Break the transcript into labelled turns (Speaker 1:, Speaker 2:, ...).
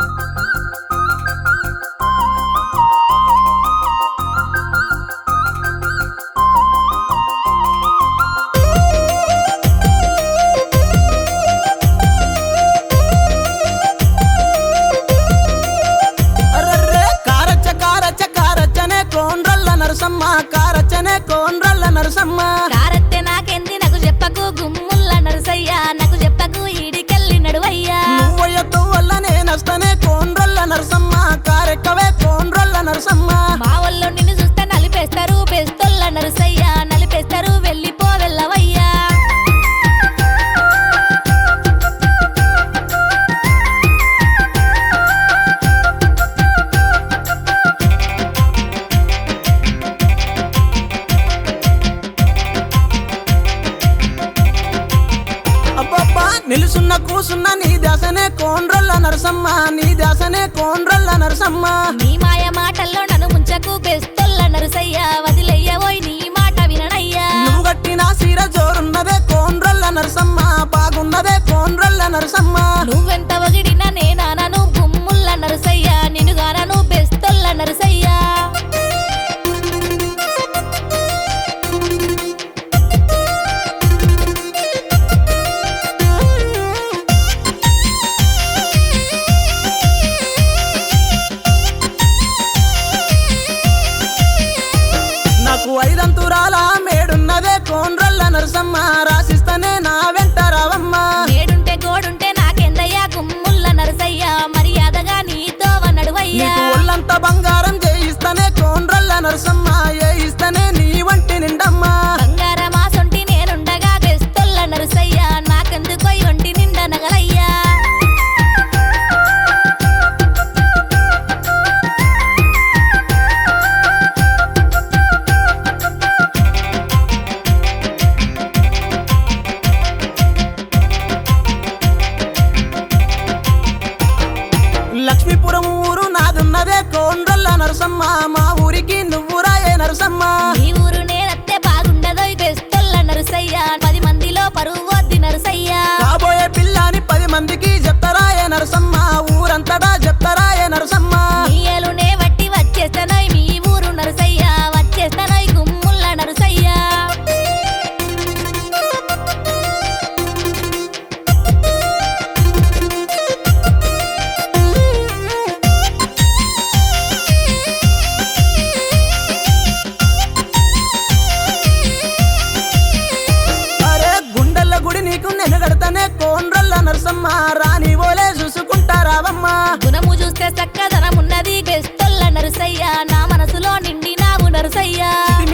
Speaker 1: అర్రర్రే కారచ్చ కారచ్చ కారచ్చనే కోన్రల్ల నరసమ్మ కారచ్చనే కోన్రల్ల నరసమ్మ
Speaker 2: కారత్తె నాకెంది నాకు చెప్పకు గుమ్ముల్ల నరుసయ్యా నాకు చెప్పకు ఈడికెళ్ళి నడువయ్యా
Speaker 1: నువ్వయ్యతో వల్ల నేనస్తనే కోన్రల్ల నరసమ్మ కారెక్కవే కోన్రల్ల నరసమ్మ
Speaker 2: మా వాళ్ళు నిన్ను చూస్తే నలిపేస్తారు బెస్తొల్ల నరుసయ్యా నలిపేస్తారు వెళ్ళిపో వెళ్ళవయ్యా
Speaker 1: అబ్బబ్బా నిలుసున్న కూసున్న నీ దాసనే కోన్రల్ల నరసమ్మ నీ దాసనే కోన్రల్ల నరసమ్మ
Speaker 2: నీ మాయ మాటల్లో నన్ను ముంచకు బెస్తొల్ల నరుసయ్యా వదిలేయవోయ్ నీ మాట విననయ్యా
Speaker 1: నువ్వు కట్టిన సీర జోరున్నదే కోన్రల్ల నరసమ్మ బాగున్నదే కోన్రల్ల నరసమ్మ
Speaker 2: నువ్వెంత వగిడినా నేనానను గుమ్ముల్ల నరుసయ్యా నిన్నుగానను బెస్తొల్ల నరుసయ్యా
Speaker 1: నాకు ఐదంతురాల మేడున్నదే కోన్రల్ల నరసమ్మ రాసిస్తనే నా వెంట రావమ్మ
Speaker 2: నేడుంటే గోడుంటే నాకెందయ్యా గుమ్ముల్ల నరసయ్యా మర్యాదగా నీతో నడువయ్యా
Speaker 1: నీకు ఒళ్ళంత బంగారం చేయిస్తనే కోన్రల్ల నరసమ్మ ఏ ఇస్తనే నీ వంటి నిండమ్మ
Speaker 2: బంగారమా సొంటి నేనుండగా బెస్తొల్ల నరుసయ్యా నాకెందుకో ఒంటి నిండా నగలయ్యా
Speaker 1: లక్ష్మీపురం ఊరు నాదున్నదే కోన్రల్ల నరసమ్మ మా ఊరికి నువ్వు రాయే నరసమ్మ
Speaker 2: నీ ఊరు నేనత్తే బాగుండదో బెస్తొల్ల నరుసయ్యా పది మందిలో పరువు వద్ది నరుసయ్యా
Speaker 1: కాబోయే పిల్లని పది మందికి చెప్తారాయే నరసమ్మ ఊరంతటా చెప్తారాయే నరసమ్మ
Speaker 2: నీయలునే వట్టి వచ్చేస్తానోయ్ మీ ఊరు నరుసయ్యా వచ్చేస్తానోయ్ గుమ్ముల్ల నరుసయ్యా
Speaker 1: అరే గుండెల్ల గుడి నీకు నేను కడతానే కోన్రల్ల నరసమ్మ రాని ఓలే చూసుకుంటారావమ్మ
Speaker 2: గుణము చూస్తే చక్కదనమున్నది బెస్తొల్ల నరుసయ్యా నా మనసులో నిండి నావు నరుసయ్యా
Speaker 1: ఇది